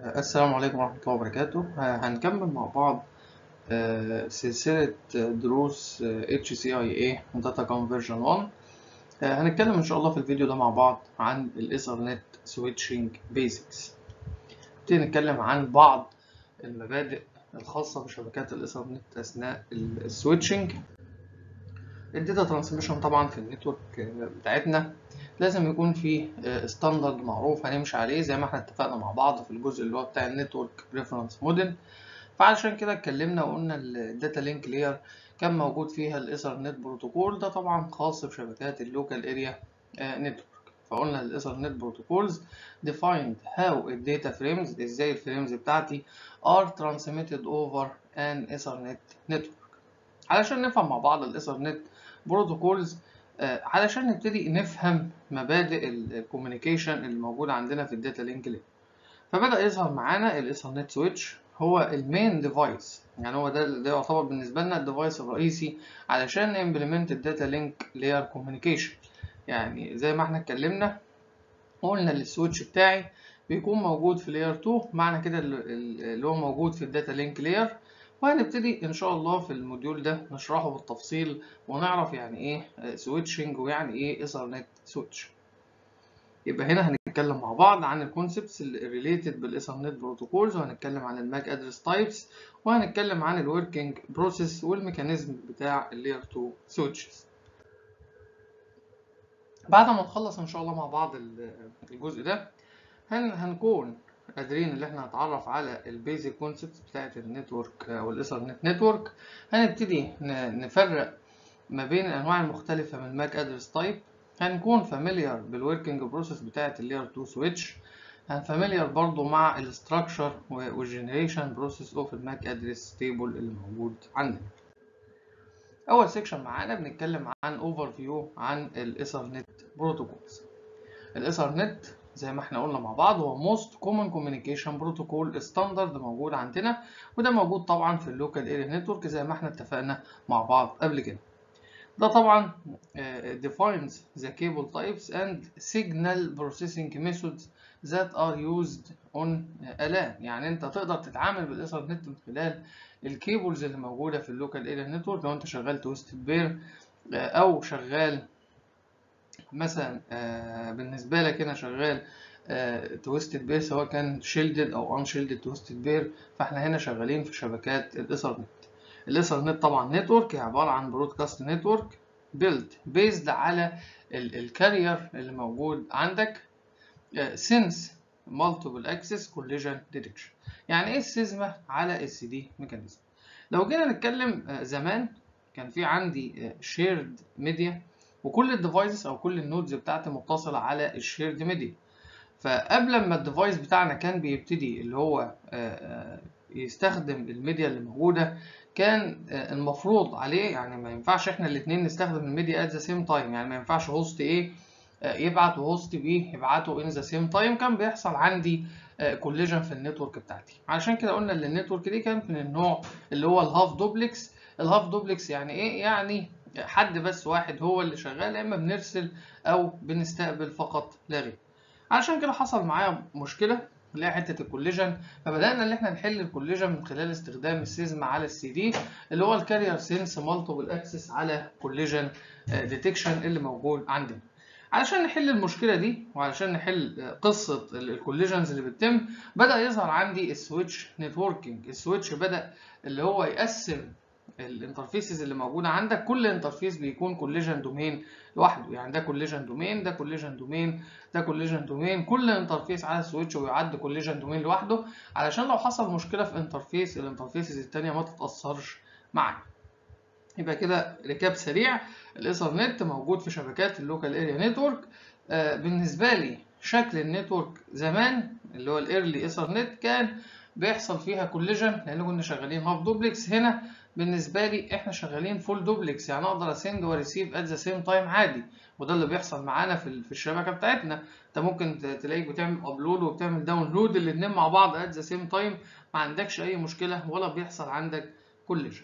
السلام عليكم ورحمة الله وبركاته هنكمل مع بعض آه، سلسلة دروس آه، HCIA Data Conversion 1 آه، هنتكلم إن شاء الله في الفيديو ده مع بعض عن ال Ethernet Switching Basics نبتدي نتكلم عن بعض المبادئ الخاصة بشبكات الإيثرنت أثناء السويتشنج الداتا ترانسميشن طبعا في النتورك بتاعتنا لازم يكون في ستاندرد معروف هنمشي عليه زي ما احنا اتفقنا مع بعض في الجزء اللي هو بتاع النتورك ريفرنس موديل فعلشان كده اتكلمنا وقلنا الداتا لينك لير كان موجود فيها الايثرنت بروتوكول ده طبعا خاص بشبكات اللوكال اريا نتورك فقلنا الايثرنت بروتوكولز defined how الداتا فريمز ازاي الفريمز بتاعتي are transmitted over an ethernet network علشان نفهم مع بعض الايثرنت بروتوكولز علشان نبتدي نفهم مبادئ الكوميونيكيشن اللي موجودة عندنا في الداتا لينك لير فبدأ يظهر معانا الايثرنت سويتش هو المين ديفايس يعني هو ده ده يعتبر بالنسبة لنا الديفايس الرئيسي علشان نمبلمنت الداتا لينك لير كوميونيكيشن يعني زي ما احنا اتكلمنا قلنا السويتش بتاعي بيكون موجود في لاير 2 معنى كده اللي هو موجود في الداتا لينك لير وهنبتدي ان شاء الله في الموديول ده نشرحه بالتفصيل ونعرف يعني ايه سويتشنج ويعني ايه ايثرنت سويتش يبقى هنا هنتكلم مع بعض عن الكونسبتس اللي ريليتد بالايثرنت بروتوكولز وهنتكلم عن الماك ادرس تايبس وهنتكلم عن الوركينج بروسيس والميكانيزم بتاع اللاير 2 سويتشز بعد ما نخلص ان شاء الله مع بعض الجزء ده هن هنكون قادرين ان احنا نتعرف على البيزك كونسبت بتاعت النتورك او الايثرنت نتورك هنبتدي نفرق ما بين الانواع المختلفه من الماك ادرس تايب هنكون فاميليار بالوركينج بروسيس بتاعت اللاير 2 سويتش هنفاميليار برضو مع الاستراكشر والجنريشن بروسيس اوف الماك ادرس تيبل اللي موجود عندنا اول سيكشن معانا بنتكلم عن اوفر فيو عن الايثرنت بروتوكولز الايثرنت زي ما احنا قلنا مع بعض هو most common communication protocol standard موجود عندنا وده موجود طبعا في اللوكال اريا نتورك زي ما احنا اتفقنا مع بعض قبل كده ده طبعا uh, defines the cable types and signal processing methods that are used on a LAN يعني انت تقدر تتعامل بالايثرنت من خلال الكيبلز اللي موجوده في اللوكال اريا نتورك لو انت شغال تويستد بير او شغال مثلا بالنسبه لك هنا شغال تويستد بير سواء كان شيلدد او ان شيلدد تويستد بير فاحنا هنا شغالين في شبكات الايثرنت الايثرنت طبعا نتورك هي عباره عن برودكاست نتورك بيلد بيزد على الكارير اللي موجود عندك سنس مالتيبل اكسس كوليجن ديتكشن يعني ايه السيزما على السي دي ميكانيزم لو جينا نتكلم زمان كان في عندي شيرد ميديا وكل الديفايسز او كل النودز بتاعتي متصله على الشيرد ميديا فقبل ما الديفايس بتاعنا كان بيبتدي اللي هو يستخدم الميديا اللي موجوده كان المفروض عليه يعني ما ينفعش احنا الاثنين نستخدم الميديا ات ذا سيم تايم يعني ما ينفعش هوست ايه يبعت وهوست بي يبعتوا ان ذا سيم تايم كان بيحصل عندي كوليجن في النتورك بتاعتي علشان كده قلنا ان النتورك دي كانت من النوع اللي هو الهاف دوبلكس الهاف دوبلكس يعني ايه يعني حد بس واحد هو اللي شغال يا اما بنرسل او بنستقبل فقط لا غير علشان كده حصل معايا مشكله اللي هي حته الكوليجن فبدانا ان احنا نحل الكوليجن من خلال استخدام السيزما على السي دي اللي هو الكارير سينس مالتيبل اكسس على كوليجن ديتكشن اللي موجود عندنا علشان نحل المشكله دي وعلشان نحل قصه الكوليجنز اللي بتتم بدا يظهر عندي السويتش نتوركينج السويتش بدا اللي هو يقسم الانترفيسز اللي موجوده عندك كل انترفيس بيكون كوليجن دومين لوحده يعني ده كوليجن دومين ده كوليجن دومين ده كوليجن دومين كل انترفيس على السويتش ويعد كوليجن دومين لوحده علشان لو حصل مشكله في انترفيس الانترفيسز الثانيه ما تتاثرش معاك يبقى كده ركاب سريع الايثرنت موجود في شبكات اللوكال اريا نتورك آه بالنسبه لي شكل النتورك زمان اللي هو الايرلي ايثرنت كان بيحصل فيها كوليجن لان كنا شغالين هاف دوبلكس هنا بالنسبه لي احنا شغالين فول دوبلكس يعني اقدر اسند وريسيف ات ذا سيم تايم عادي وده اللي بيحصل معانا في في الشبكه بتاعتنا انت ممكن تلاقيك بتعمل ابلود وبتعمل داونلود الاثنين مع بعض ات ذا سيم تايم ما عندكش اي مشكله ولا بيحصل عندك كوليجن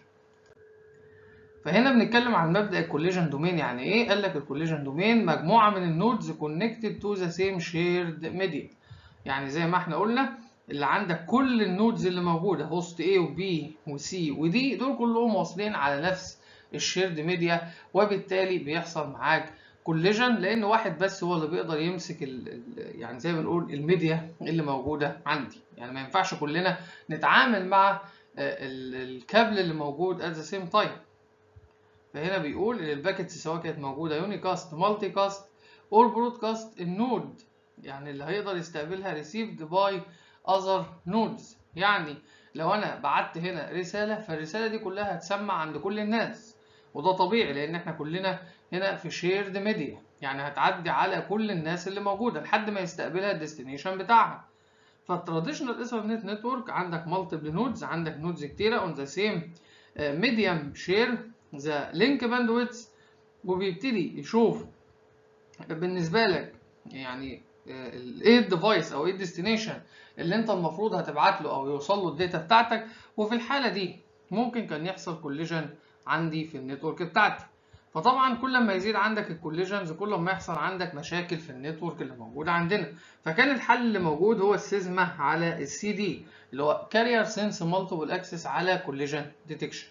فهنا بنتكلم عن مبدا الكوليجن دومين يعني ايه قال لك الكوليجن دومين مجموعه من النودز كونكتد تو ذا سيم شيرد ميديا يعني زي ما احنا قلنا اللي عندك كل النودز اللي موجوده هوست A وبي وسي ودي دول كلهم واصلين على نفس الشيرد ميديا وبالتالي بيحصل معاك كوليجن لان واحد بس هو اللي بيقدر يمسك ال ال يعني زي ما بنقول الميديا اللي موجوده عندي يعني ما ينفعش كلنا نتعامل مع الكابل اللي موجود at the same time فهنا بيقول ان الباكتس سواء كانت موجوده يونيكاست مالتي كاست اور برودكاست النود يعني اللي هيقدر يستقبلها received by other nodes يعني لو انا بعت هنا رساله فالرساله دي كلها هتسمع عند كل الناس وده طبيعي لان احنا كلنا هنا في شيرد ميديا يعني هتعدي على كل الناس اللي موجوده لحد ما يستقبلها الديستنيشن بتاعها فالتراديشنال ايثرنت نتورك عندك مالتيبل نودز عندك نودز كتيره اون ذا سيم ميديم شير ذا لينك باندويتس وبيبتدي يشوف بالنسبه لك يعني ايه الديفايس او ايه الديستنيشن اللي انت المفروض هتبعت له او يوصل له الداتا بتاعتك وفي الحاله دي ممكن كان يحصل كوليجن عندي في النتورك بتاعتي فطبعا كل ما يزيد عندك الكوليجنز كل ما يحصل عندك مشاكل في النتورك اللي موجوده عندنا فكان الحل اللي موجود هو السيزما على السي دي اللي هو كارير سنس مالتيبل اكسس على كوليجن ديتكشن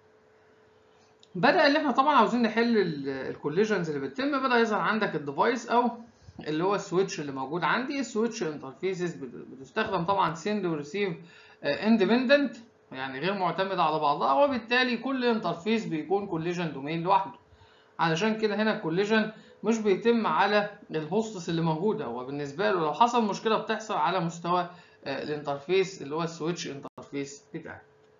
بدا اللي احنا طبعا عاوزين نحل الكوليجنز اللي بتتم بدا يظهر عندك الديفايس او اللي هو السويتش اللي موجود عندي السويتش انترفيسز بتستخدم طبعا سند وريسيف اندبندنت يعني غير معتمده على بعضها وبالتالي كل انترفيس بيكون كوليجن دومين لوحده علشان كده هنا الكوليجن مش بيتم على الهوستس اللي موجوده هو بالنسبه له لو حصل مشكله بتحصل على مستوى الانترفيس اللي هو السويتش انترفيس بتاعي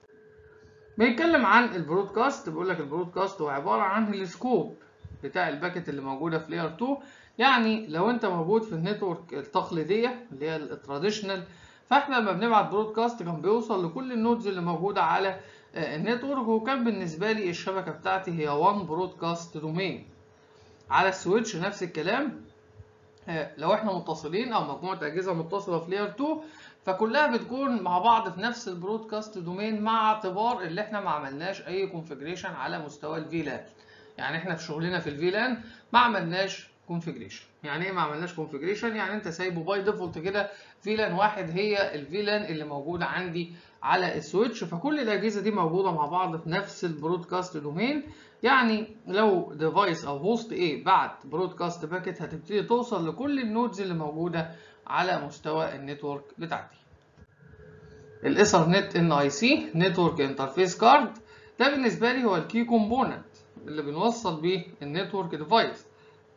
بيتكلم عن البرودكاست بيقول لك البرودكاست هو عباره عن السكوب بتاع الباكت اللي موجوده في لاير 2 يعني لو انت موجود في النتورك التقليديه اللي هي التراديشنال فاحنا لما بنبعت برودكاست كان بيوصل لكل النودز اللي موجوده على النتورك وكان بالنسبه لي الشبكه بتاعتي هي 1 برودكاست دومين على السويتش نفس الكلام لو احنا متصلين او مجموعه اجهزه متصله في لاير 2 فكلها بتكون مع بعض في نفس البرودكاست دومين مع اعتبار اللي احنا ما عملناش اي كونفجريشن على مستوى الفيلان يعني احنا في شغلنا في الفيلان ما عملناش كونفجريشن يعني ايه ما عملناش كونفجريشن يعني انت سايبه باي ديفولت كده فيلان واحد هي الفيلان اللي موجوده عندي على السويتش فكل الاجهزه دي موجوده مع بعض في نفس البرودكاست دومين يعني لو ديفايس او هوست ايه بعت برودكاست باكيت هتبتدي توصل لكل النودز اللي موجوده على مستوى النتورك بتاعتي الايثرنت ان اي سي نتورك انترفيس كارد ده بالنسبه لي هو الكي كومبوننت اللي بنوصل بيه النتورك ديفايس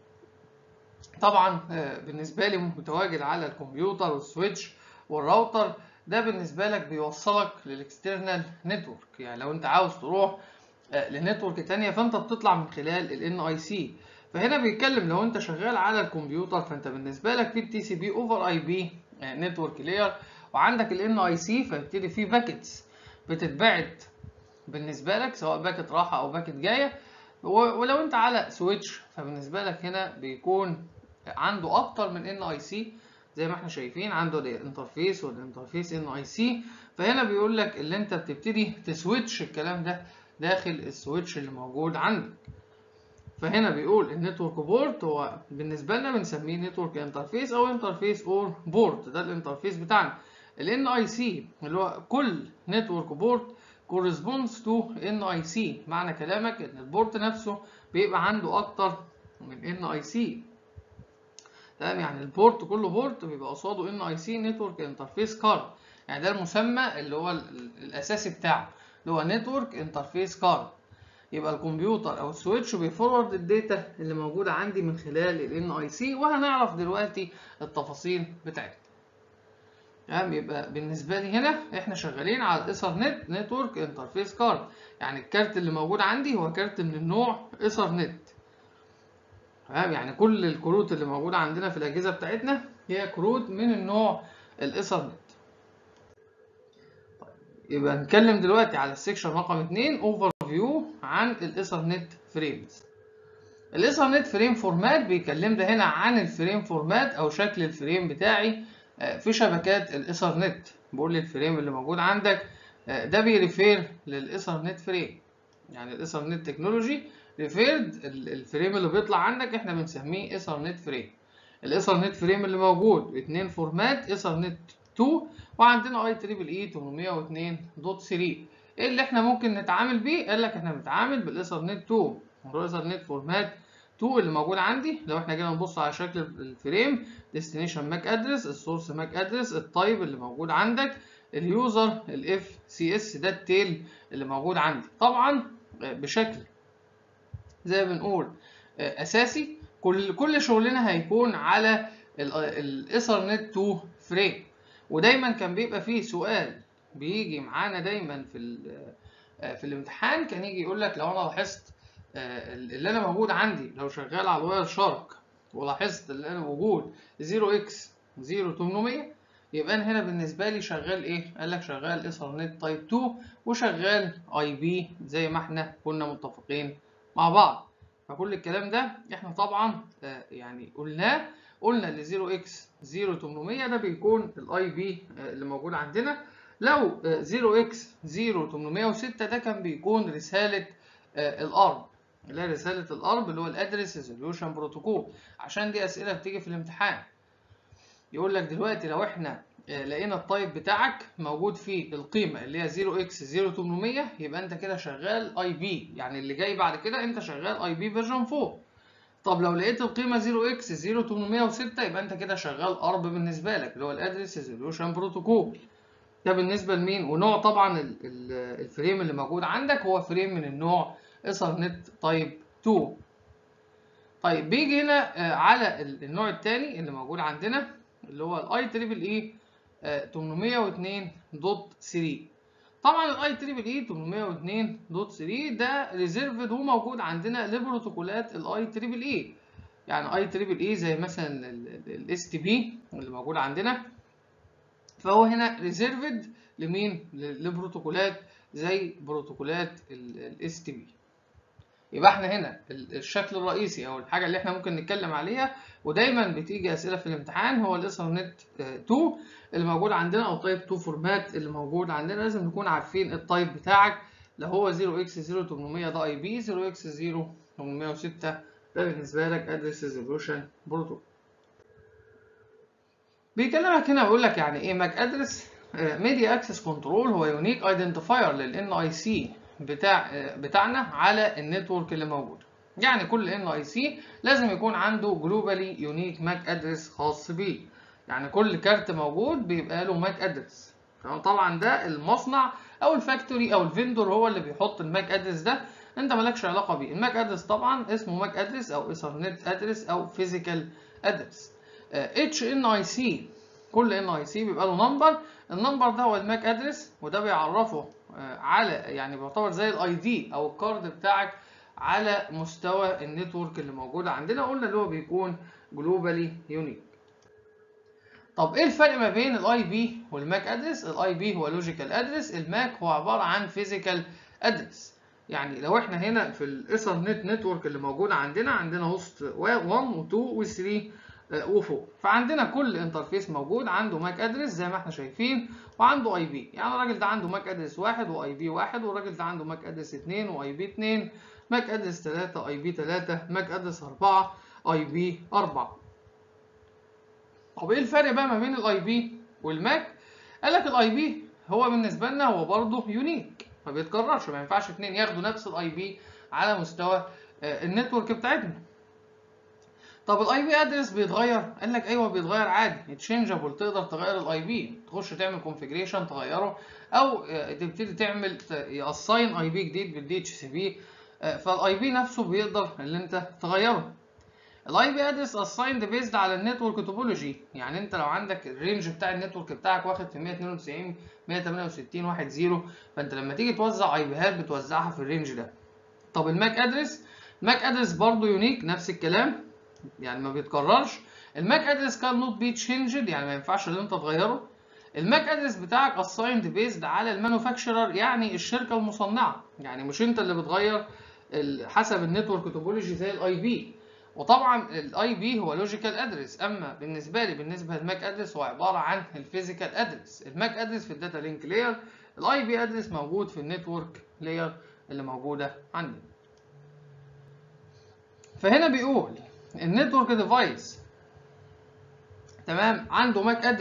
طبعا بالنسبه لي متواجد على الكمبيوتر والسويتش والراوتر ده بالنسبه لك بيوصلك للاكسترنال نتورك يعني لو انت عاوز تروح لنتورك تانية فانت بتطلع من خلال ال اي سي فهنا بيتكلم لو انت شغال على الكمبيوتر فانت بالنسبه لك في التي سي بي اوفر اي بي نتورك لاير وعندك ال اي سي فيبتدي في باكيتس بتتبعت بالنسبه لك سواء باكت راحه او باكت جايه ولو انت على سويتش فبالنسبه لك هنا بيكون عنده اكتر من ان اي سي زي ما احنا شايفين عنده الانترفيس والانترفيس ان اي سي فهنا بيقول لك اللي انت بتبتدي تسويتش الكلام ده داخل السويتش اللي موجود عندك فهنا بيقول النتورك بورت هو بالنسبه لنا بنسميه نتورك انترفيس او انترفيس اور بورت ده الانترفيس بتاعنا الان اي سي اللي هو كل نتورك بورت corresponds to NIC معنى كلامك ان البورت نفسه بيبقى عنده اكتر من NIC تمام يعني البورت كل بورت بيبقى قصاده NIC نتورك انترفيس كارد يعني ده المسمى اللي هو الاساسي بتاعه اللي هو نتورك انترفيس كارد يبقى الكمبيوتر او السويتش بيفورورد الداتا اللي موجوده عندي من خلال ال NIC وهنعرف دلوقتي التفاصيل بتاعتها تمام يبقى بالنسبه لي هنا احنا شغالين على الايثرنت نتورك انترفيس كارد يعني الكارت اللي موجود عندي هو كارت من النوع ايثرنت تمام يعني كل الكروت اللي موجوده عندنا في الاجهزه بتاعتنا هي كروت من النوع الايثرنت يبقى نتكلم دلوقتي على السكشن رقم 2 اوفر فيو عن الايثرنت فريمز الايثرنت فريم فورمات بيكلم ده هنا عن الفريم فورمات او شكل الفريم بتاعي في شبكات الايثرنت بقول لي الفريم اللي موجود عندك ده بيريفير للايثرنت فريم يعني الايثرنت تكنولوجي ريفيرد الفريم اللي بيطلع عندك احنا بنسميه ايثرنت فريم الايثرنت فريم اللي موجود اتنين فورمات ايثرنت 2 وعندنا اي تريبل اي 802.3 ايه اللي احنا ممكن نتعامل بيه قال لك احنا بنتعامل بالايثرنت 2 الايثرنت فورمات 2 اللي موجود عندي لو احنا جينا نبص على شكل الفريم ديستنيشن ماك ادرس السورس ماك ادرس التايب اللي موجود عندك اليوزر الاف سي اس ده التيل اللي موجود عندي طبعا بشكل زي ما بنقول اساسي كل كل شغلنا هيكون على الايثرنت 2 فريم ودايما كان بيبقى فيه سؤال بيجي معانا دايما في في الامتحان كان يجي يقول لك لو انا لاحظت اللي انا موجود عندي لو شغال على الواير شارك ولاحظت اللي انا موجود 0x 0800 يبقى انا هنا بالنسبه لي شغال ايه قال لك شغال ايثرنت تايب 2 وشغال اي بي زي ما احنا كنا متفقين مع بعض فكل الكلام ده احنا طبعا يعني قلناه قلنا ال 0x 0800 ده بيكون الاي بي اللي موجود عندنا لو 0x 0806 ده كان بيكون رساله الارب اللي هي رساله الارب اللي هو الادرس ريزوليوشن بروتوكول عشان دي اسئله بتيجي في الامتحان يقول لك دلوقتي لو احنا لقينا التايب بتاعك موجود فيه القيمه اللي هي 0x 0800 يبقى انت كده شغال اي بي يعني اللي جاي بعد كده انت شغال اي بي فيرجن 4 طب لو لقيت القيمه 0x 0806 يبقى انت كده شغال ارب بالنسبه لك اللي هو الادرس ريزوليوشن بروتوكول ده بالنسبه لمين ونوع طبعا الفريم اللي موجود عندك هو فريم من النوع ايثرنت تايب 2 طيب بيجي هنا على النوع الثاني اللي موجود عندنا اللي هو الاي تريبل اي 802.3 طبعا الاي تريبل اي 802.3 ده ريزيرفد هو موجود عندنا لبروتوكولات الاي تريبل اي يعني اي تريبل اي زي مثلا الاس تي بي اللي موجود عندنا فهو هنا ريزيرفد لمين لبروتوكولات زي بروتوكولات الاس تي بي يبقى احنا هنا الشكل الرئيسي او الحاجه اللي احنا ممكن نتكلم عليها ودايما بتيجي اسئله في الامتحان هو الايثرنت 2 اللي موجود عندنا او تايب 2 فورمات اللي موجود عندنا لازم نكون عارفين التايب بتاعك لو هو 0x 0800 ده اي بي 0x 0806 ده بالنسبه لك ادرس ريزولوشن بروتوكول بيكلمك هنا بيقول لك يعني ايه ماك ادرس ميديا اكسس كنترول هو يونيك ايدنتيفاير للان اي سي بتاع بتاعنا على النتورك اللي موجود يعني كل ان اي سي لازم يكون عنده جلوبالي يونيك ماك ادرس خاص بيه يعني كل كارت موجود بيبقى له ماك ادرس طبعا ده المصنع او الفاكتوري او الفندور هو اللي بيحط الماك ادرس ده انت مالكش علاقه بيه الماك ادرس طبعا اسمه ماك ادرس او ايثرنت ادرس او فيزيكال ادرس اتش ان اي سي كل ان اي سي بيبقى له نمبر النمبر ده هو الماك ادرس وده بيعرفه على يعني بيعتبر زي الاي دي او الكارد بتاعك على مستوى النتورك اللي موجود عندنا قلنا اللي هو بيكون جلوبالي يونيك طب ايه الفرق ما بين الاي بي والماك ادرس الاي بي هو لوجيكال ادرس الماك هو عباره عن فيزيكال ادرس يعني لو احنا هنا في الايثرنت نتورك اللي موجود عندنا عندنا هوست 1 و2 و3 وفوق فعندنا كل انترفيس موجود عنده ماك ادرس زي ما احنا شايفين وعنده اي بي يعني الراجل ده عنده ماك ادرس واحد واي بي واحد والراجل ده عنده ماك ادرس اتنين واي بي اتنين ماك ادرس تلاتة اي بي تلاتة ماك ادرس اربعة اي بي اربعة طب ايه الفرق بقى ما بين الاي بي والماك قال لك الاي بي هو بالنسبه لنا هو برضه يونيك ما بيتكررش ما ينفعش اتنين ياخدوا نفس الاي بي على مستوى النتورك بتاعتنا طب الاي بي ادرس بيتغير قال لك ايوه بيتغير عادي تشينجابل تقدر تغير الاي بي تخش تعمل كونفيجريشن تغيره او تبتدي تعمل ياساين اي بي جديد بالدي اتش سي بي فالاي بي نفسه بيقدر اللي انت تغيره الاي بي ادرس اسايند بيزد على النتورك توبولوجي يعني انت لو عندك الرينج بتاع النتورك بتاعك واخد في 192 168 1 0 فانت لما تيجي توزع اي بيهات بتوزعها في الرينج ده طب الماك ادرس الماك ادرس برضه يونيك نفس الكلام يعني ما بيتكررش الماك ادرس كان نوت بي تشينجد يعني ما ينفعش ان انت تغيره الماك ادرس بتاعك اسايند بيزد على المانوفاكتشرر يعني الشركه المصنعه يعني مش انت اللي بتغير حسب النتورك توبولوجي زي الاي بي وطبعا الاي بي هو لوجيكال ادرس اما بالنسبه لي بالنسبه للماك ادرس هو عباره عن الفيزيكال ادرس الماك ادرس في الداتا لينك لاير الاي بي ادرس موجود في النتورك لاير اللي موجوده عندنا فهنا بيقول النتورك ديفايس تمام عنده ماك ادرس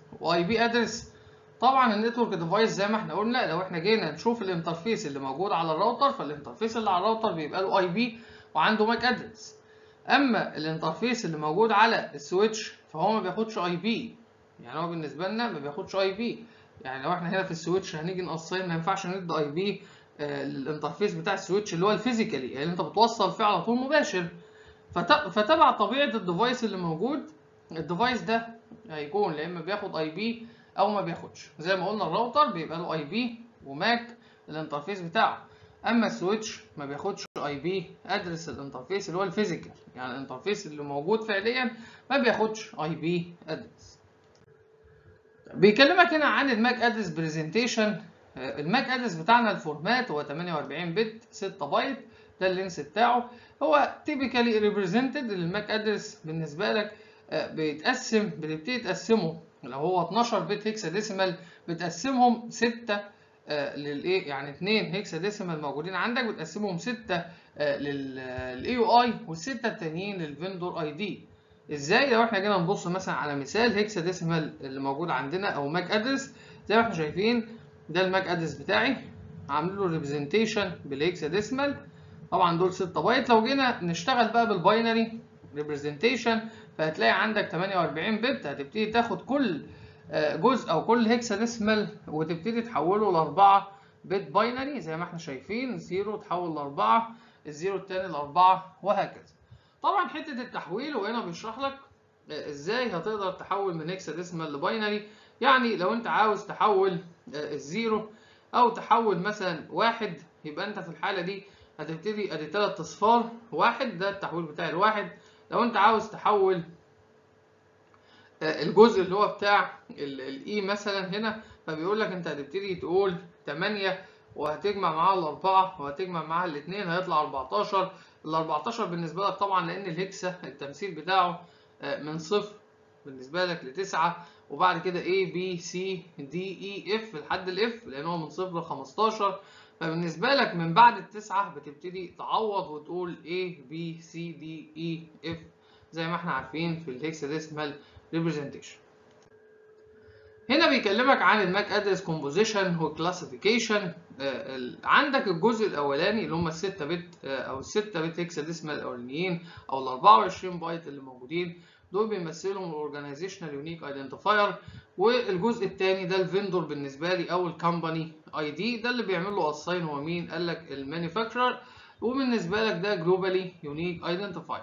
واي بي ادرس طبعا النتورك ديفايس زي ما احنا قلنا لو احنا جينا نشوف الانترفيس اللي موجود على الراوتر فالانترفيس اللي على الراوتر بيبقى له اي بي وعنده ماك ادرس اما الانترفيس اللي موجود على السويتش فهو ما بياخدش اي بي يعني هو بالنسبه لنا ما بياخدش اي بي يعني لو احنا هنا في السويتش هنيجي نقصين ما ينفعش ندي اي بي للانترفيس بتاع السويتش اللي هو الفيزيكالي يعني انت بتوصل فيه على طول مباشر فتبع طبيعه الديفايس اللي موجود الديفايس ده هيكون يا اما بياخد اي بي او ما بياخدش زي ما قلنا الراوتر بيبقى له اي بي وماك الانترفيس بتاعه اما السويتش ما بياخدش اي بي ادرس الانترفيس اللي هو الفيزيكال يعني الانترفيس اللي موجود فعليا ما بياخدش اي بي ادرس بيكلمك هنا عن الماك ادرس برزنتيشن الماك ادرس بتاعنا الفورمات هو 48 بت 6 بايت ده اللينس بتاعه هو تيبيكالي ريبريزنتد الماك ادرس بالنسبه لك بيتقسم بتبتدي تقسمه لو هو 12 بت هيكسا ديسيمال بتقسمهم 6 للايه يعني 2 هيكسا ديسيمال موجودين عندك بتقسمهم 6 للاي يو اي والسته التانيين للفندور اي دي ازاي لو احنا جينا نبص مثلا على مثال هيكسا ديسيمال اللي موجود عندنا او ماك ادرس زي ما احنا شايفين ده الماك ادرس بتاعي عامل له ريبريزنتيشن بالهيكسا ديسيمال طبعا دول 6 بايت لو جينا نشتغل بقى بالباينري ريبريزنتيشن فهتلاقي عندك 48 بت هتبتدي تاخد كل جزء او كل هيكسا ديسمال وتبتدي تحوله ل 4 بت باينري زي ما احنا شايفين 0 تحول ل 4 الزيرو التاني ل 4 وهكذا طبعا حته التحويل وهنا بيشرح لك ازاي هتقدر تحول من هيكسا ديسمال لباينري يعني لو انت عاوز تحول الزيرو او تحول مثلا واحد يبقى انت في الحاله دي هتبتدي ادي تلات اصفار واحد ده التحويل بتاع الواحد لو انت عاوز تحول الجزء اللي هو بتاع الاي مثلا هنا فبيقول لك انت هتبتدي تقول 8 وهتجمع معاها الاربعه وهتجمع معاها الاثنين هيطلع 14 ال 14 بالنسبه لك طبعا لان الهكسا التمثيل بتاعه من صفر بالنسبه لك لتسعة وبعد كده A B C D E F لحد الاف لان هو من صفر ل 15 فبالنسبة لك من بعد التسعة بتبتدي تعوض وتقول A B C D E F زي ما احنا عارفين في الهكساديسمال ريبريزنتيشن هنا بيكلمك عن الماك ادرس كومبوزيشن وكلاسيفيكيشن عندك الجزء الاولاني اللي هم الستة بت او الستة بت هكساديسمال الاولانيين او ال 24 بايت اللي موجودين دول بيمثلهم الاورجانيزيشنال يونيك ايدنتيفاير والجزء الثاني ده الفندور بالنسبه لي او الكمباني اي دي ده اللي بيعمل له اساين هو مين قال لك المانيفاكتشر وبالنسبه لك ده جلوبالي يونيك ايدنتيفاير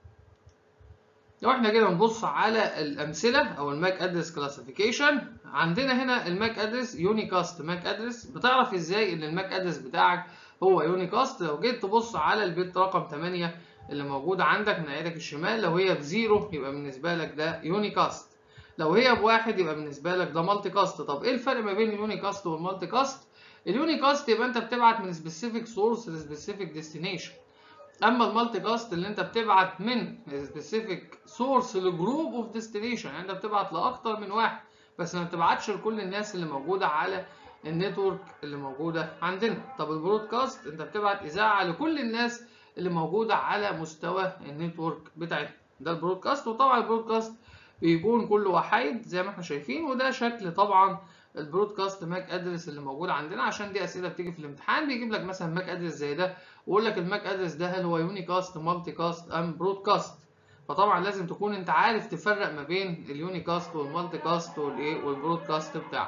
لو احنا جينا نبص على الامثله او الماك ادرس كلاسيفيكيشن عندنا هنا الماك ادرس يونيكاست ماك ادرس بتعرف ازاي ان الماك ادرس بتاعك هو يونيكاست لو جيت تبص على البيت رقم 8 اللي موجود عندك من ناحيتك الشمال لو هي بزيرو يبقى بالنسبه لك ده يونيكاست لو هي بواحد يبقى بالنسبه لك ده مالتي كاست طب ايه الفرق ما بين اليوني كاست والمالتي كاست اليوني كاست يبقى انت بتبعت من سبيسيفيك سورس لسبيسيفيك ديستنيشن اما المالتي كاست اللي انت بتبعت من سبيسيفيك سورس لجروب اوف ديستنيشن يعني انت بتبعت لاكتر من واحد بس ما بتبعتش لكل الناس اللي موجوده على النتورك اللي موجوده عندنا طب البرودكاست انت بتبعت اذاعه لكل الناس اللي موجوده على مستوى النتورك بتاعتنا ده البرودكاست وطبعا البرودكاست بيكون كله وحيد زي ما احنا شايفين وده شكل طبعا البرودكاست ماك ادرس اللي موجود عندنا عشان دي اسئله بتيجي في الامتحان بيجيب لك مثلا ماك ادرس زي ده ويقول لك الماك ادرس ده هل هو يونيكاست مالتي كاست ام برودكاست فطبعا لازم تكون انت عارف تفرق ما بين اليونيكاست والمالتي كاست والايه والبرودكاست بتاعه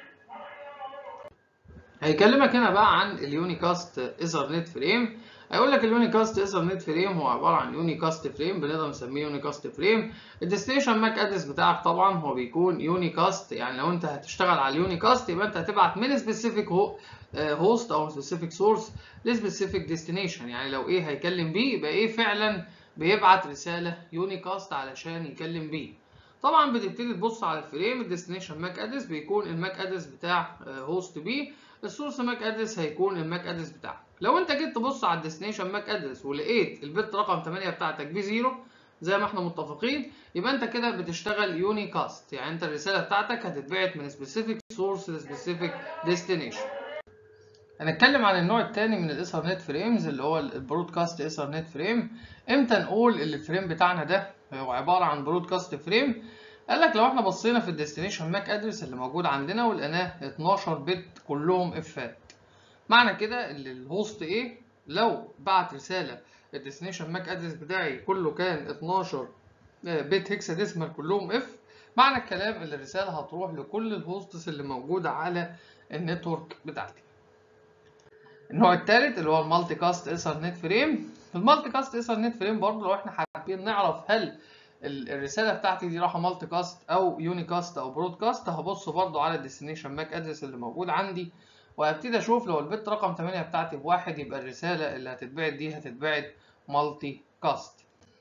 هيكلمك هنا بقى عن اليونيكاست ايثرنت فريم هيقول لك اليونيكاست ايثرنت فريم هو عباره عن يونيكاست فريم بنقدر نسميه يونيكاست فريم الديستنيشن ماك ادرس بتاعك طبعا هو بيكون يونيكاست يعني لو انت هتشتغل على اليونيكاست يبقى انت هتبعت من سبيسيفيك هوست او سبيسيفيك سورس لسبيسيفيك ديستنيشن يعني لو ايه هيكلم بيه يبقى ايه فعلا بيبعت رساله يونيكاست علشان يكلم بيه طبعا بتبتدي تبص على الفريم الديستنيشن ماك ادرس بيكون الماك ادرس بتاع هوست بي السورس ماك ادرس هيكون الماك ادرس بتاعك لو انت جيت تبص على الديستنيشن ماك ادرس ولقيت البت رقم 8 بتاعتك بزيرو زي ما احنا متفقين يبقى انت كده بتشتغل يوني كاست يعني انت الرساله بتاعتك هتتبعت من سبيسيفيك سورس لسبيسيفيك ديستنيشن هنتكلم عن النوع الثاني من الايثرنت فريمز اللي هو البرودكاست ايثرنت فريم امتى نقول الفريم بتاعنا ده هو عباره عن برودكاست فريم قال لك لو احنا بصينا في الديستنيشن ماك ادرس اللي موجود عندنا ولقيناه 12 بت كلهم افات معنى كده ان الهوست ايه لو بعت رساله الديستنيشن ماك ادرس بتاعي كله كان 12 بت هكساديسمال كلهم اف معنى الكلام ان الرساله هتروح لكل الهوستس اللي موجوده على النتورك بتاعتي النوع الثالث اللي هو المالتي كاست ايثرنت فريم في المالتي كاست ايثرنت فريم برضه لو احنا حابين نعرف هل الرساله بتاعتي دي رايحه مالتي كاست او يوني كاست او برودكاست هبص برضه على الديستنيشن ماك ادرس اللي موجود عندي وهبتدي اشوف لو البت رقم 8 بتاعتي بواحد يبقى الرساله اللي هتتبعت دي هتتبعت مالتي كاست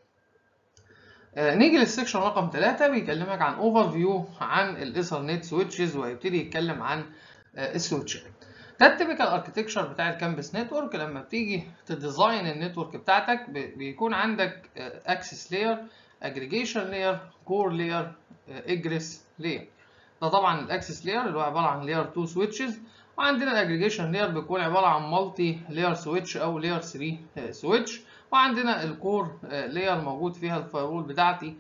آه نيجي للسكشن رقم 3 بيكلمك عن اوفر فيو عن الايثرنت سويتشز وهيبتدي يتكلم عن آه السويتشات ده التيبيكال اركتكشر بتاع الكامبس نتورك لما بتيجي تديزاين النتورك بتاعتك بيكون عندك اكسس لاير اجريجيشن لاير كور لاير اجريس لاير ده طبعا الاكسس لاير اللي هو عباره عن لاير 2 سويتشز وعندنا الاجريجيشن لاير بيكون عباره عن مالتي لاير سويتش او لاير 3 سويتش وعندنا الكور لاير موجود فيها الفايرول بتاعتي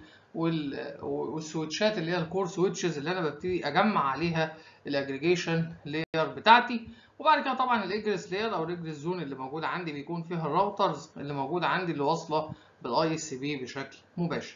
والسويتشات اللي هي الكور سويتشز اللي انا ببتدي اجمع عليها الاجريجيشن لاير بتاعتي وبعد كده طبعا الاجريس لاير او الاجريس زون اللي موجوده عندي بيكون فيها الراوترز اللي موجوده عندي اللي واصله بالاي اس بي بشكل مباشر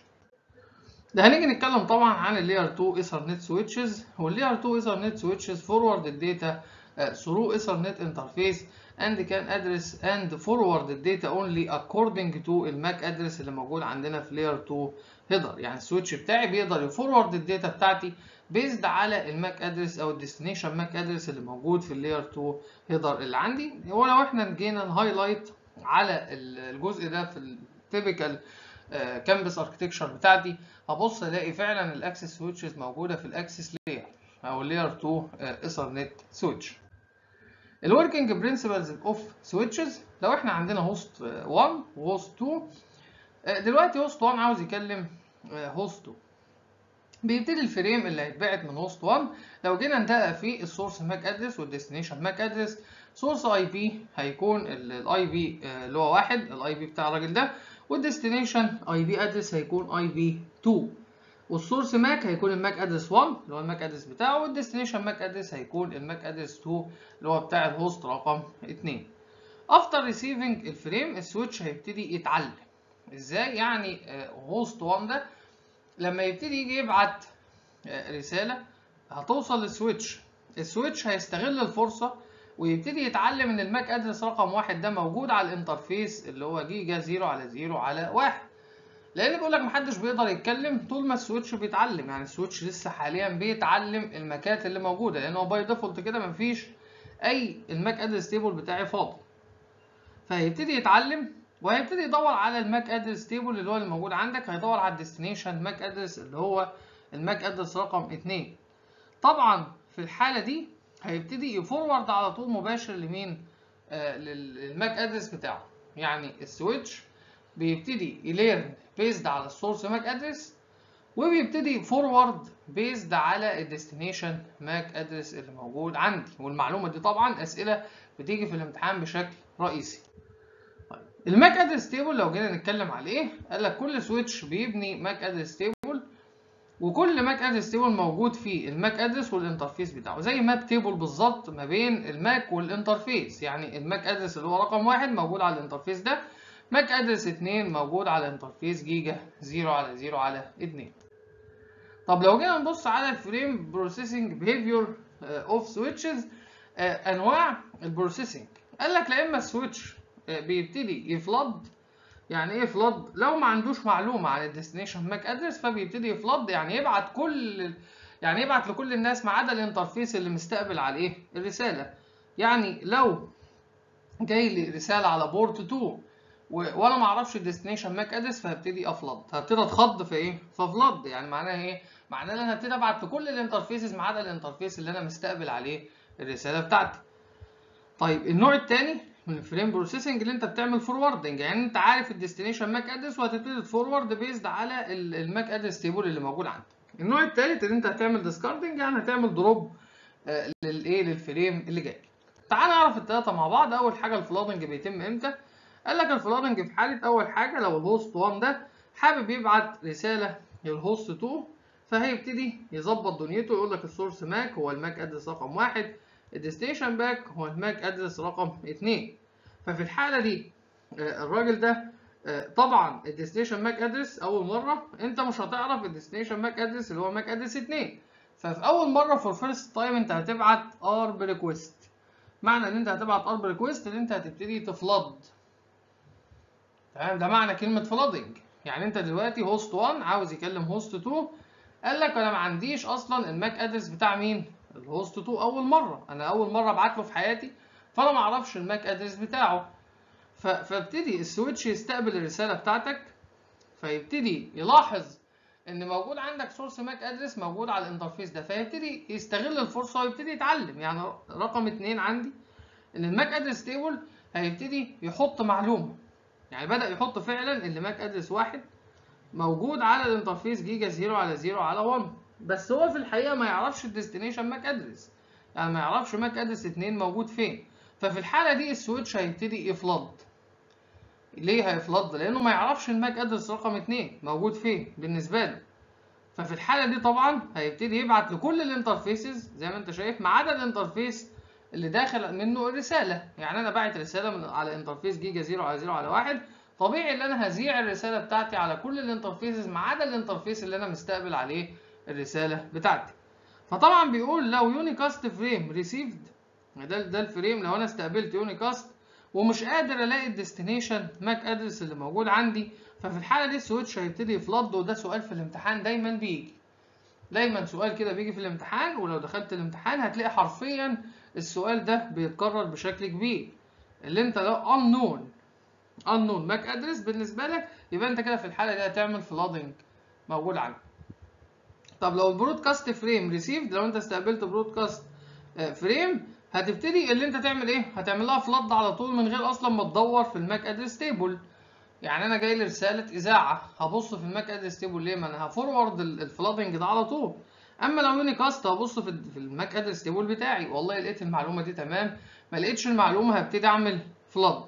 ده هنيجي نتكلم طبعا عن اللاير 2 ايثرنت سويتشز واللاير 2 ايثرنت سويتشز فورورد الداتا through Ethernet interface and can address and forward the data only according to الماك ادرس اللي موجود عندنا في layer 2 هيدر يعني السويتش بتاعي بيقدر يفورورد الداتا بتاعتي بيزد على الماك ادرس او الديستنيشن ماك ادرس اللي موجود في اللاير 2 هيدر اللي عندي ولو احنا جينا نهايلايت على الجزء ده في التيبيكال كامبس اركتكشر بتاعتي هبص الاقي فعلا الاكسس سويتشز موجوده في الاكسس لاير او اللاير 2 ايثرنت سويتش الوركينج برنسبلز اوف سويتشز لو احنا عندنا هوست 1 وهوست 2 دلوقتي هوست 1 عاوز يكلم هوست 2 بيبتدي الفريم اللي هيتبعت من هوست 1 لو جينا ندقق في السورس ماك ادرس والديستنيشن ماك ادرس سورس اي بي هيكون الاي بي اللي هو واحد الاي بي بتاع الراجل ده والديستنيشن اي بي ادرس هيكون اي بي 2 والسورس ماك هيكون الماك ادرس 1 اللي هو الماك ادرس بتاعه والديستنيشن ماك ادرس هيكون الماك ادرس 2 اللي هو بتاع الهوست رقم 2 افتر ريسيفنج الفريم السويتش هيبتدي يتعلم ازاي يعني هوست 1 ده لما يبتدي يجي يبعت رساله هتوصل للسويتش السويتش هيستغل الفرصه ويبتدي يتعلم ان الماك ادرس رقم واحد ده موجود على الانترفيس اللي هو جيجا 0 على 0 على 1 لان بيقول لك محدش بيقدر يتكلم طول ما السويتش بيتعلم يعني السويتش لسه حاليا بيتعلم الماكات اللي موجوده لان هو باي ديفولت كده مفيش اي الماك ادرس تيبل بتاعي فاضي فهيبتدي يتعلم وهيبتدي يدور على الماك ادرس تيبل اللي هو اللي موجود عندك هيدور على الديستنيشن ماك ادرس اللي هو الماك ادرس رقم 2 طبعا في الحاله دي هيبتدي يفورورد على طول مباشر لمين آه للماك ادرس بتاعه يعني السويتش بيبتدي يليرن بيزد على السورس ماك ادرس وبيبتدي فورورد بيزد على الديستنيشن ماك ادرس اللي موجود عندي والمعلومه دي طبعا اسئله بتيجي في الامتحان بشكل رئيسي طيب الماك ادرس تيبل لو جينا نتكلم عليه قال لك كل سويتش بيبني ماك ادرس تيبل وكل ماك ادرس تيبل موجود فيه الماك ادرس والانترفيس بتاعه زي ماب تيبل بالظبط ما بين الماك والانترفيس يعني الماك ادرس اللي هو رقم واحد موجود على الانترفيس ده ماك ادرس 2 موجود على انترفيس جيجا 0 على 0 على 2 طب لو جينا نبص على الفريم بروسيسنج بيهيفير اوف سويتشز انواع البروسيسنج قال لك لا اما السويتش بيبتدي يفلد يعني ايه فلد لو ما عندوش معلومه عن الديستنيشن ماك ادرس فبيبتدي يفلد يعني يبعت كل يعني يبعت لكل الناس ما عدا الانترفيس اللي مستقبل على ايه الرساله يعني لو جاي لي رساله على بورت 2 وانا ما اعرفش الديستنيشن ماك ادرس فهبتدي افلد هبتدي اتخض في ايه ففلد يعني معناها ايه معناها ان انا هبتدي ابعت في كل الانترفيسز ما عدا الانترفيس اللي انا مستقبل عليه الرساله بتاعتي طيب النوع الثاني من الفريم بروسيسنج اللي انت بتعمل فوروردنج يعني انت عارف الديستنيشن ماك ادرس وهتبتدي تفورورد بيزد على الماك ادرس تيبل اللي موجود عندك النوع الثالث اللي انت هتعمل ديسكاردنج يعني هتعمل دروب آه للايه للفريم اللي جاي تعال نعرف الثلاثه مع بعض اول حاجه الفلادنج بيتم امتى قال لك الفلادنج في حاله اول حاجه لو الهوست 1 ده حابب يبعت رساله للهوست 2 فهيبتدي يظبط دنيته يقول لك السورس ماك هو الماك ادرس رقم واحد الديستنيشن باك هو الماك ادرس رقم اتنين ففي الحالة دي آه، الراجل ده آه، طبعا الديستنيشن ماك ادرس اول مرة انت مش هتعرف الديستنيشن ماك ادرس اللي هو ماك ادرس اتنين ففي اول مرة فور فيرست تايم انت هتبعت ارب ريكويست معنى ان انت هتبعت ارب ريكويست ان انت هتبتدي تفلد تمام ده معنى كلمة فلادنج يعني انت دلوقتي هوست 1 عاوز يكلم هوست 2 قال لك انا ما عنديش اصلا الماك ادرس بتاع مين الهوست 2 اول مره انا اول مره ابعت له في حياتي فانا ما اعرفش الماك ادرس بتاعه ف- فابتدي السويتش يستقبل الرساله بتاعتك فيبتدي يلاحظ ان موجود عندك سورس ماك ادرس موجود على الانترفيس ده فيبتدي يستغل الفرصه ويبتدي يتعلم يعني رقم اتنين عندي ان الماك ادرس تيبل هيبتدي يحط معلومه يعني بدأ يحط فعلا ان ماك ادرس واحد موجود على الانترفيس جيجا 0 على 0 على 1 بس هو في الحقيقه ما يعرفش الديستنيشن ماك ادرس يعني ما يعرفش ماك ادرس 2 موجود فين ففي الحاله دي السويتش هيبتدي يفلد ليه هيفلد لانه ما يعرفش الماك ادرس رقم 2 موجود فين بالنسبه له ففي الحاله دي طبعا هيبتدي يبعت لكل الانترفيسز زي ما انت شايف ما عدا الانترفيس اللي داخل منه الرساله يعني انا باعت رساله من على انترفيس جيجا 0 على 0 على 1 طبيعي ان انا هذيع الرساله بتاعتي على كل الانترفيسز ما عدا الانترفيس اللي انا مستقبل عليه الرساله بتاعتي فطبعا بيقول لو يونيكاست فريم ريسيفد ده ده الفريم لو انا استقبلت يونيكاست ومش قادر الاقي الديستنيشن ماك ادرس اللي موجود عندي ففي الحاله دي السويتش هيبتدي يفلد وده سؤال في الامتحان دايما بيجي دايما سؤال كده بيجي في الامتحان ولو دخلت الامتحان هتلاقي حرفيا السؤال ده بيتكرر بشكل كبير اللي انت لو unknown unknown ماك ادرس بالنسبه لك يبقى انت كده في الحاله دي هتعمل فلادنج موجود عندك طب لو البرودكاست فريم ريسيفد لو انت استقبلت برودكاست فريم هتبتدي اللي انت تعمل ايه هتعمل لها فلاد على طول من غير اصلا ما تدور في الماك ادرس تيبل يعني انا جاي لي رساله اذاعه هبص في الماك ادرس تيبل ليه ما انا هفورورد الفلادنج ده على طول اما لو يونيكاست هبص في في الماك ادرس تيبل بتاعي والله لقيت المعلومه دي تمام ما لقيتش المعلومه هبتدي اعمل فلاد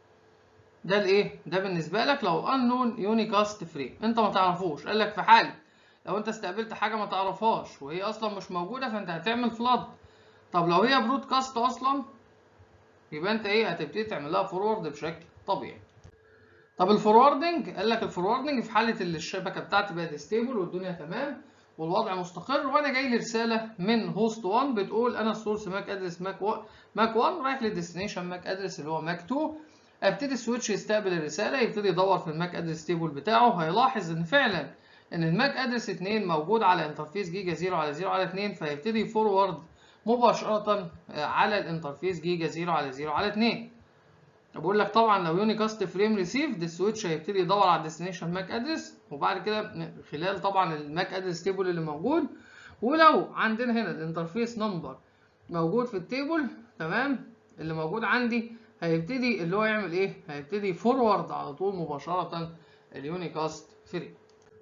ده الايه ده بالنسبه لك لو unknown يونيكاست فريم انت ما تعرفوش قال لك في حاله لو انت استقبلت حاجه ما تعرفهاش وهي اصلا مش موجوده فانت هتعمل فلاد طب لو هي برودكاست اصلا يبقى انت ايه هتبتدي تعمل لها فورورد بشكل طبيعي طب الفوروردنج قال لك الفوروردنج في حاله اللي الشبكه بتاعتي بقت ستيبل والدنيا تمام والوضع مستقر وانا جاي لي رساله من هوست 1 بتقول انا السورس ماك ادرس ماك و... ماك 1 رايح للديستنيشن ماك ادرس اللي هو ماك 2 ابتدي السويتش يستقبل الرساله يبتدي يدور في الماك ادرس تيبل بتاعه هيلاحظ ان فعلا ان الماك ادرس 2 موجود على انترفيس جيجا 0 على 0 على 2 فيبتدي يفورورد مباشره على الانترفيس جيجا 0 على 0 على 2 بقول لك طبعا لو يونيكاست فريم ريسيفد السويتش هيبتدي يدور على الديستنيشن ماك ادرس وبعد كده خلال طبعا الماك ادرس تيبل اللي موجود ولو عندنا هنا الانترفيس نمبر موجود في التيبل تمام اللي موجود عندي هيبتدي اللي هو يعمل ايه هيبتدي فورورد على طول مباشره اليونيكاست فريم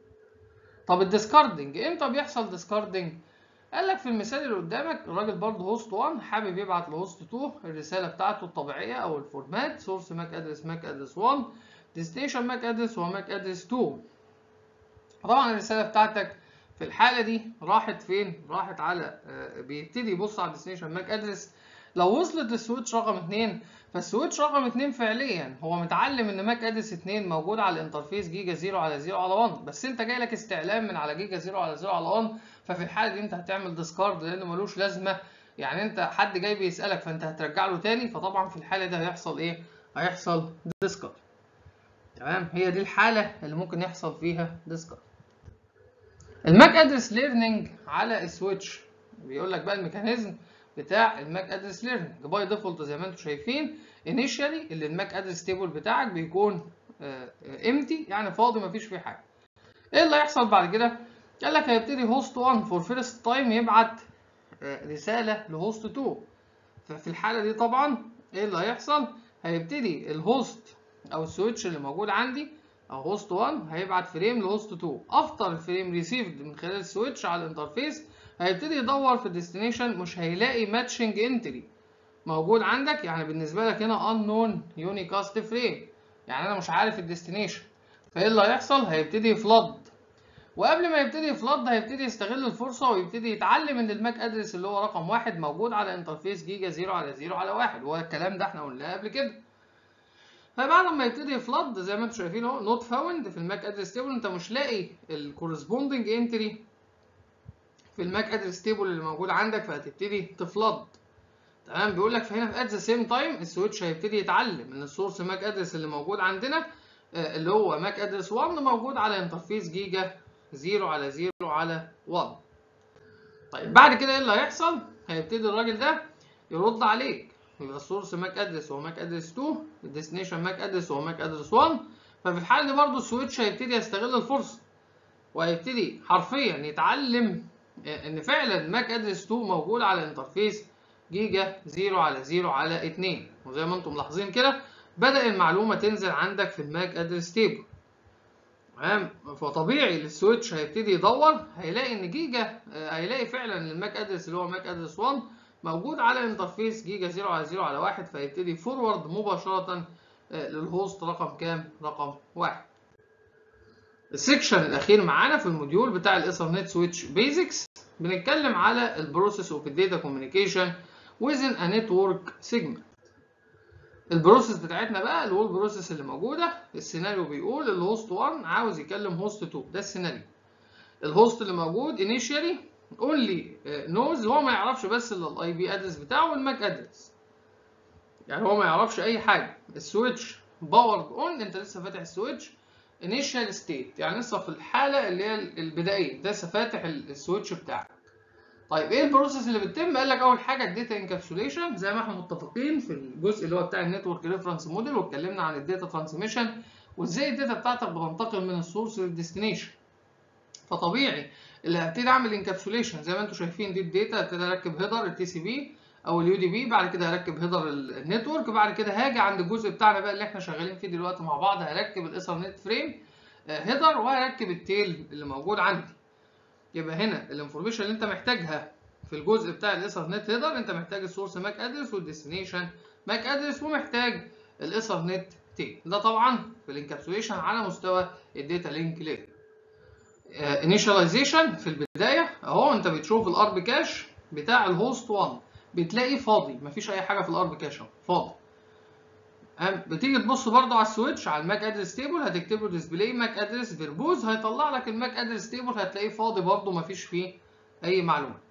طب الديسكاردنج امتى بيحصل ديسكاردنج قال لك في المثال اللي قدامك الراجل برضه هوست 1 حابب يبعت لهوست 2 الرساله بتاعته الطبيعيه او الفورمات سورس ماك ادرس ماك ادرس 1 ديستنيشن ماك ادرس وماك ادرس 2 طبعا الرساله بتاعتك في الحاله دي راحت فين راحت على بيبتدي يبص على الديستنيشن ماك ادرس لو وصلت للسويتش رقم 2 فالسويتش رقم 2 فعليا هو متعلم ان ماك ادرس 2 موجود على الانترفيس جيجا 0 على 0 على 1 بس انت جاي لك استعلام من على جيجا 0 على 0 على 1 ففي الحاله دي انت هتعمل ديسكارد لانه ملوش لازمه يعني انت حد جاي بيسالك فانت هترجع له تاني فطبعا في الحاله دي هيحصل ايه هيحصل ديسكارد تمام هي دي الحاله اللي ممكن يحصل فيها ديسكارد الماك ادرس ليرنينج على السويتش بيقول لك بقى الميكانيزم بتاع الماك ادرس ليرنينج باي ديفولت زي ما انتم شايفين انيشالي اللي الماك ادرس تيبل بتاعك بيكون امتي يعني فاضي مفيش فيه حاجه ايه اللي هيحصل بعد كده قال لك هيبتدي هوست 1 فور فيرست تايم يبعت رساله لهوست 2 ففي الحاله دي طبعا ايه اللي هيحصل هيبتدي الهوست او السويتش اللي موجود عندي او هوست 1 هيبعت فريم لهوست 2 افتر الفريم ريسيفد من خلال السويتش على الانترفيس هيبتدي يدور في الديستنيشن مش هيلاقي ماتشنج انتري موجود عندك يعني بالنسبه لك هنا unknown unicast frame يعني انا مش عارف الديستنيشن فايه اللي هيحصل هيبتدي يفلد وقبل ما يبتدي يفلد هيبتدي يستغل الفرصه ويبتدي يتعلم ان الماك ادرس اللي هو رقم واحد موجود على انترفيس جيجا 0 على 0 على 1 وهو الكلام ده احنا قلناه قبل كده فبعد ما يبتدي يفلد زي ما انتم شايفين اهو نوت فاوند في الماك ادرس تيبل انت مش لاقي الكورسبوندنج انتري في الماك ادرس تيبل اللي موجود عندك فهتبتدي تفلد تمام بيقول لك فهنا في ات ذا سيم تايم السويتش هيبتدي يتعلم ان السورس ماك ادرس اللي موجود عندنا اللي هو ماك ادرس 1 موجود على انترفيس جيجا 0 على 0 على 1 طيب بعد كده ايه اللي هيحصل هيبتدي الراجل ده يرد عليك يبقى السورس ماك ادرس هو ماك ادرس 2 الديستنيشن ماك ادرس هو ماك ادرس 1 ففي الحاله دي برضه السويتش هيبتدي يستغل الفرصه وهيبتدي حرفيا يتعلم ان فعلا ماك ادرس 2 موجود على انترفيس جيجا 0 على 0 على 2 وزي ما انتم ملاحظين كده بدأ المعلومة تنزل عندك في الماك ادرس تيبل تمام فطبيعي السويتش هيبتدي يدور هيلاقي ان جيجا هيلاقي فعلا الماك ادرس اللي هو ماك ادرس 1 موجود على انترفيس جيجا 0 على 0 على 1 فيبتدي فورورد مباشرة للهوست رقم كام؟ رقم 1 السكشن الاخير معانا في الموديول بتاع الايثرنت سويتش بيزكس بنتكلم على البروسيس اوف الداتا كوميونيكيشن within a network segment البروسيس بتاعتنا بقى اللي هو البروسيس اللي موجوده السيناريو بيقول الهوست 1 عاوز يكلم هوست 2 ده السيناريو الهوست اللي موجود initially only knows هو ما يعرفش بس الا الاي بي ادرس بتاعه والماك ادرس يعني هو ما يعرفش اي حاجه السويتش باورد اون انت لسه فاتح السويتش initial state يعني لسه في الحاله اللي هي البدائيه انت لسه فاتح السويتش بتاعك طيب ايه البروسيس اللي بتتم قال لك اول حاجه الداتا انكابسوليشن زي ما احنا متفقين في الجزء اللي هو بتاع النتورك ريفرنس موديل واتكلمنا عن الداتا ترانسميشن وازاي الداتا بتاعتك بتنتقل من السورس للديستنيشن فطبيعي اللي هبتدي اعمل انكابسوليشن زي ما انتم شايفين دي الداتا هبتدي اركب هيدر التي سي بي او اليو دي بي بعد كده هركب هيدر النتورك بعد كده هاجي عند الجزء بتاعنا بقى اللي احنا شغالين فيه دلوقتي مع بعض هركب الايثرنت فريم هيدر وهركب التيل اللي موجود عندي يبقى هنا الانفورميشن اللي انت محتاجها في الجزء بتاع الايثرنت هيدر انت محتاج السورس ماك ادرس والديستنيشن ماك ادرس ومحتاج الايثرنت تيل ده طبعا في الانكابسوليشن على مستوى الداتا لينك لير انيشاليزيشن في البدايه اهو انت بتشوف الارب كاش بتاع الهوست 1 بتلاقيه فاضي مفيش اي حاجه في الارب كاش فاضي بتيجي تبص برضو على السويتش على الماك ادرس تيبل هتكتب له ديسبلاي ماك ادرس فيربوز هيطلع لك الماك ادرس تيبل هتلاقيه فاضي برضو مفيش فيه اي معلومات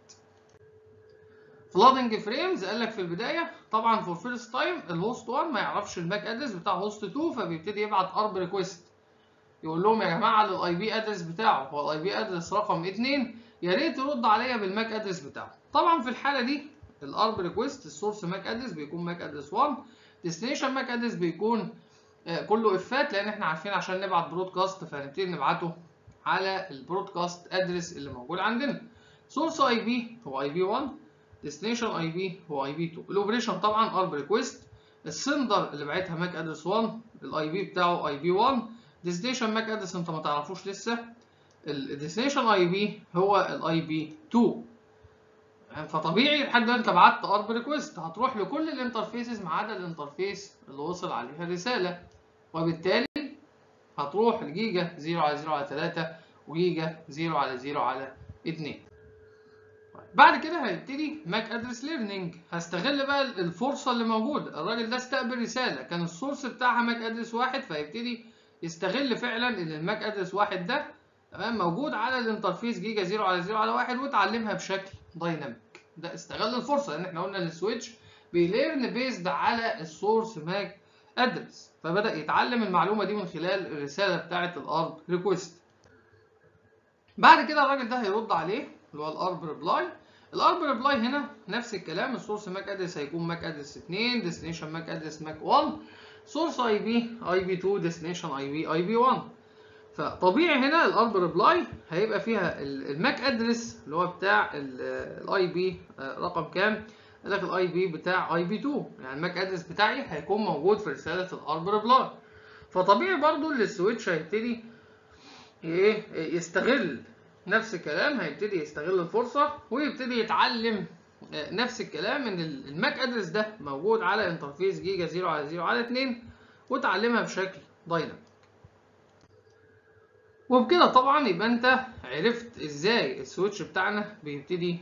فلادنج فريمز قال لك في البدايه طبعا فور فيرست تايم الهوست 1 ما يعرفش الماك ادرس بتاع هوست 2 فبيبتدي يبعت ارب ريكويست يقول لهم يا جماعه الاي بي ادرس بتاعه هو الاي بي ادرس رقم 2 يا ريت يرد عليا بالماك ادرس بتاعه طبعا في الحاله دي الارب ريكويست السورس ماك ادرس بيكون ماك ادرس 1 ديستنيشن ماك ادرس بيكون كله افات لان احنا عارفين عشان نبعت برودكاست فهنبتدي نبعته على البرودكاست ادرس اللي موجود عندنا سورس اي بي هو اي بي 1 ديستنيشن اي بي هو اي بي 2 الاوبريشن طبعا ارب ريكويست السندر اللي بعتها ماك ادرس 1 الاي بي بتاعه اي بي 1 ديستنيشن ماك ادرس انت ما تعرفوش لسه الديستنيشن اي بي هو الاي بي 2 يعني فطبيعي لحد ما انت بعت ارب ريكويست هتروح لكل الانترفيسز ما عدا الانترفيس اللي وصل عليها الرساله وبالتالي هتروح لجيجا 0 على 0 على 3 وجيجا 0 على 0 على 2 بعد كده هيبتدي ماك ادرس ليرنينج هستغل بقى الفرصه اللي موجوده الراجل ده استقبل رساله كان السورس بتاعها ماك ادرس واحد فيبتدي يستغل فعلا ان الماك ادرس واحد ده تمام موجود على الانترفيس جيجا 0 على 0 على 1 وتعلمها بشكل دايناميك ده استغل الفرصه لان احنا قلنا ان السويتش بيليرن بيزد على السورس ماك ادرس فبدا يتعلم المعلومه دي من خلال الرساله بتاعه الارب ريكويست بعد كده الراجل ده هيرد عليه اللي هو الارب ريبلاي الارب ريبلاي هنا نفس الكلام السورس ماك ادرس هيكون ماك ادرس 2 ديستنيشن ماك ادرس ماك 1 سورس اي بي اي بي 2 ديستنيشن اي بي اي بي 1 فطبيعي هنا الارب ريبلاي هيبقى فيها الماك ادرس اللي هو بتاع الاي بي رقم كام قال لك الاي بي بتاع اي بي 2 يعني الماك ادرس بتاعي هيكون موجود في رساله الارب ريبلاي فطبيعي برضو اللي السويتش هيبتدي ايه يستغل نفس الكلام هيبتدي يستغل الفرصه ويبتدي يتعلم نفس الكلام ان الماك ادرس ده موجود على انترفيس جيجا 0 على 0 على 2 وتعلمها بشكل دايناميك وبكده طبعا يبقى انت عرفت ازاي السويتش بتاعنا بيبتدي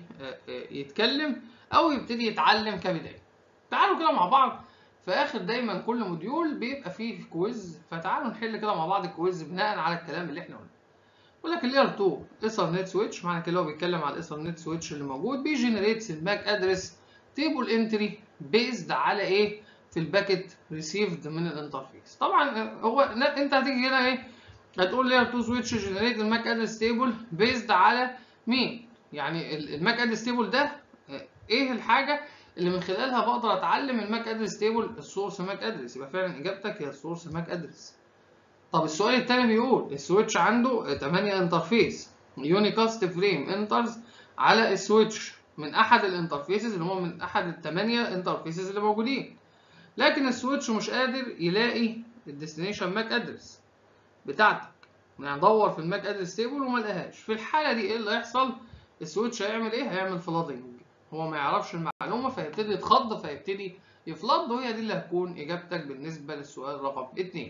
يتكلم او يبتدي يتعلم كبدايه تعالوا كده مع بعض في اخر دايما كل موديول بيبقى فيه كويز فتعالوا نحل كده مع بعض الكويز بناء على الكلام اللي احنا قلناه يقول لك اللاير 2 ايثرنت سويتش معنى كده هو بيتكلم على الايثرنت سويتش اللي موجود بيجنريتس الماك ادرس تيبل انتري بيزد على ايه في الباكت ريسيفد من الانترفيس طبعا هو انت هتيجي هنا ايه هتقول لاير 2 سويتش جنريت الماك ادرس تيبل بيزد على مين يعني الماك ادرس تيبل ده ايه الحاجه اللي من خلالها بقدر اتعلم الماك ادرس تيبل السورس ماك ادرس يبقى فعلا اجابتك هي السورس ماك ادرس طب السؤال الثاني بيقول السويتش عنده 8 انترفيس يونيكاست فريم انترز على السويتش من احد الانترفيسز اللي هم من احد الثمانيه انترفيسز اللي موجودين لكن السويتش مش قادر يلاقي الديستنيشن ماك ادرس بتاعتك يعني دور في الماك ادرس تيبل وما لقاهاش في الحاله دي ايه اللي هيحصل السويتش هيعمل ايه هيعمل فلادنج هو ما يعرفش المعلومه فيبتدي يتخض فيبتدي يفلد وهي دي اللي هتكون اجابتك بالنسبه للسؤال رقم 2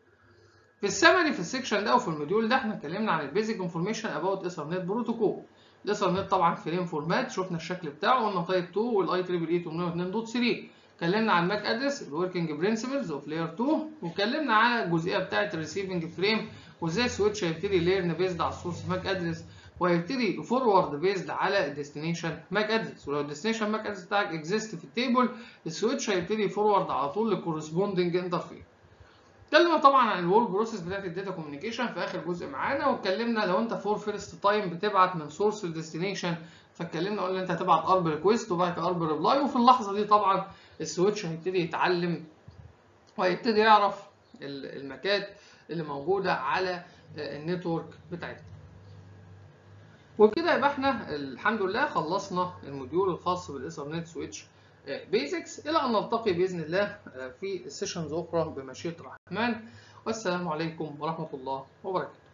في السمري في السكشن ده وفي الموديول ده احنا اتكلمنا عن البيزك انفورميشن اباوت ايثرنت بروتوكول الايثرنت طبعا فريم فورمات شفنا الشكل بتاعه قلنا تايب 2 والاي تريبل اي 802.3 اتكلمنا عن الماك ادرس الوركينج برنسبلز اوف لاير 2 واتكلمنا على الجزئيه بتاعه الريسيفنج فريم وازاي السويتش هيبتدي ليرن بيزد على السورس ماك ادرس وهيبتدي فورورد بيزد على الديستنيشن ماك ادرس ولو الديستنيشن ماك ادرس بتاعك اكزيست في التيبل السويتش هيبتدي فورورد على طول للكورسبوندنج انترفيس اتكلمنا طبعا عن الوول بروسيس بتاعت الداتا كوميونيكيشن في اخر جزء معانا واتكلمنا لو انت فور فيرست تايم بتبعت من سورس لديستنيشن فاتكلمنا قلنا انت هتبعت ارب ريكويست وبعد كده ارب ريبلاي وفي اللحظه دي طبعا السويتش هيبتدي يتعلم وهيبتدي يعرف المكات اللي موجوده على النتورك بتاعتنا وبكده يبقى احنا الحمد لله خلصنا الموديول الخاص بالايثرنت سويتش بيزكس الى ان نلتقي باذن الله في سيشنز اخرى بمشيئه الرحمن والسلام عليكم ورحمه الله وبركاته